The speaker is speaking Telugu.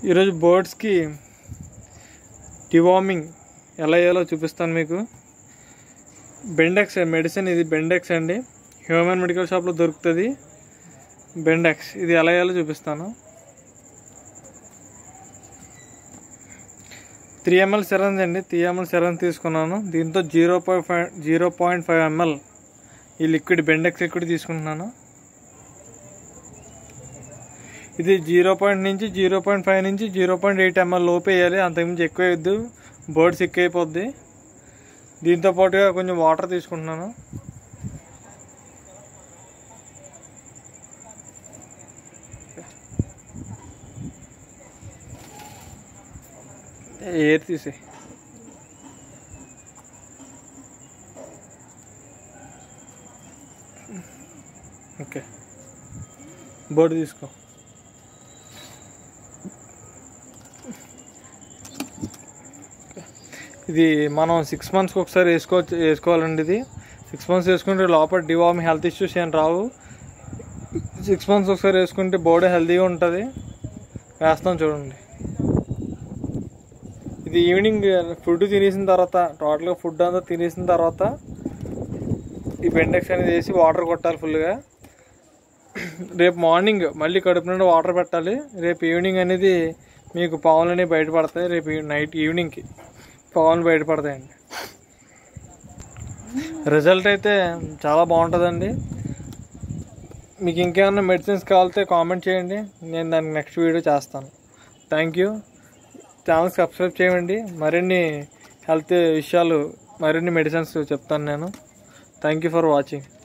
ఈరోజు బర్డ్స్కి డివార్మింగ్ ఎలా చేయాలో చూపిస్తాను మీకు బెండెక్స్ మెడిసిన్ ఇది బెండెక్స్ అండి హ్యూమన్ మెడికల్ షాప్లో దొరుకుతుంది బెండెక్స్ ఇది ఎలా చేయాలో చూపిస్తాను త్రీ ఎంఎల్ సిరంజ్ అండి త్రీ ఎంఎల్ సిరంజ్ తీసుకున్నాను దీంతో zero point five zero point five ML ఈ లిక్విడ్ బెండెక్స్ లిక్విడ్ తీసుకుంటున్నాను ఇది జీరో పాయింట్ నుంచి జీరో పాయింట్ ఫైవ్ నుంచి జీరో పాయింట్ ఎయిట్ ఎంఎల్ లోపు వేయాలి అంతకుమించి ఎక్కువ వేయద్దు బర్డ్ సిక్ అయిపోద్ది దీంతో పాటుగా కొంచెం వాటర్ తీసుకుంటున్నాను ఎయిర్ తీసే ఓకే బోర్డు తీసుకో ఇది మనం సిక్స్ మంత్స్కి ఒకసారి వేసుకో వేసుకోవాలండి ఇది సిక్స్ మంత్స్ వేసుకుంటే లోపల డివామ్ హెల్త్ ఇష్యూస్ ఏం రావు సిక్స్ మంత్స్ ఒకసారి వేసుకుంటే బాడీ హెల్తీగా ఉంటుంది వేస్తాం చూడండి ఇది ఈవినింగ్ ఫుడ్ తినేసిన తర్వాత టోటల్గా ఫుడ్ అంతా తినేసిన తర్వాత ఈ బెండెక్స్ అనేది వేసి వాటర్ కొట్టాలి ఫుల్గా రేపు మార్నింగ్ మళ్ళీ కడుపు నుండి వాటర్ పెట్టాలి రేపు ఈవినింగ్ అనేది మీకు పావులు అనేవి బయటపడతాయి రేపు నైట్ ఈవినింగ్కి పావులు బయటపడతాయండి రిజల్ట్ అయితే చాలా బాగుంటుందండి మీకు ఇంకేమైనా మెడిసిన్స్ కావాలితే కామెంట్ చేయండి నేను దానికి నెక్స్ట్ వీడియో చేస్తాను థ్యాంక్ యూ ఛానల్ సబ్స్క్రైబ్ చేయండి మరిన్ని హెల్త్ విషయాలు మరిన్ని మెడిసిన్స్ చెప్తాను నేను థ్యాంక్ యూ ఫర్ వాచింగ్